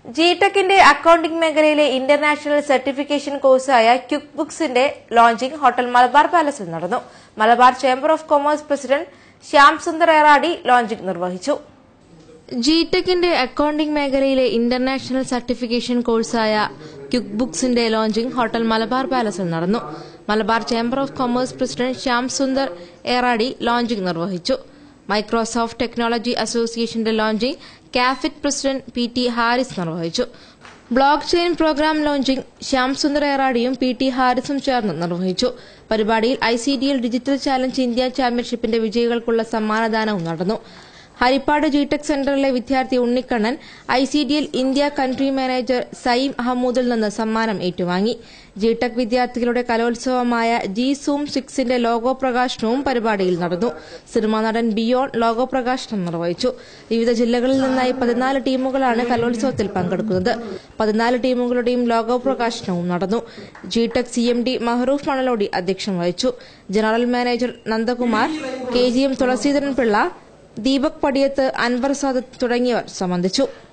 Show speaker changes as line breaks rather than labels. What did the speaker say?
ജിടെക്കിന്റെ accounting മേഖലയിലെ international certification കോഴ്സായ ക്യുക്ക് ബുക്സിന്റെ ലോഞ്ചിംഗ് ഹോട്ടൽ മലബാർ പാലസിൽ നടന്നു Malabar chamber of commerce president Shyam Sundar Eradi launching നിർവഹിച്ചു ജിടെക്കിന്റെ അക്കൌണ്ടിംഗ് മേഖലയിലെ ഇന്റർനാഷണൽ സർട്ടിഫിക്കേഷൻ കോഴ്സായ ക്യുക്ക് ബുക്സിന്റെ ലോഞ്ചിംഗ് ഹോട്ടൽ മലബാർ പാലസിൽ നടന്നു Malabar chamber of commerce president Shyam Sundar Eradi launching നിർവഹിച്ചു മൈക്രോസോഫ്റ്റ് ടെക്നോളജി അസോസിയേഷന്റെ launching CAFIT president P T Haris നിർവഹിച്ചു blockchain program launching Shyam Sundar ഏറാടിയും പി ടി ഹാരിസും ചേർന്ന് നിർവഹിച്ചു പരിപാടിയിൽ I C D L digital challenge India ചാമ്പ്യൻഷിപ്പിന്റെ വിജയികൾക്കുള്ള സമ്മാനദാനവും നടന്നു ഹരിപ്പാട് ജിടെക് സെന്ററിലെ വിദ്യാർത്ഥി Unnikannan I C D L India country manager Sayeem അഹമ്മൂദിൽ നിന്ന് സമ്മാനം ഏറ്റുവാങ്ങി ജിടെക് വിദ്യാർത്ഥികളുടെ കലോത്സവമായ ജി സൂം സിക്സിന്റെ ലോഗോ പ്രകാശനവും പരിപാടിയിൽ നടന്നു സിനിമാ നടൻ ബിയോൺ ലോഗോ പ്രകാശനം നിർവഹിച്ചു വിവിധ ജില്ലകളിൽ നിന്നായി പതിനാല് ടീമുകളാണ് കലോത്സവത്തിൽ പങ്കെടുക്കുന്നത് പതിനാല് ടീമുകളുടെയും ലോഗോ പ്രകാശനവും നടന്നു GTEC C M D Mahroof Manalody അധ്യക്ഷം വഹിച്ചു general manager Nandakumar K G M Thulaseedharan Pillai Deepak Padiyath Anwar Sadath തുടങ്ങിയവർ സംബന്ധിച്ചു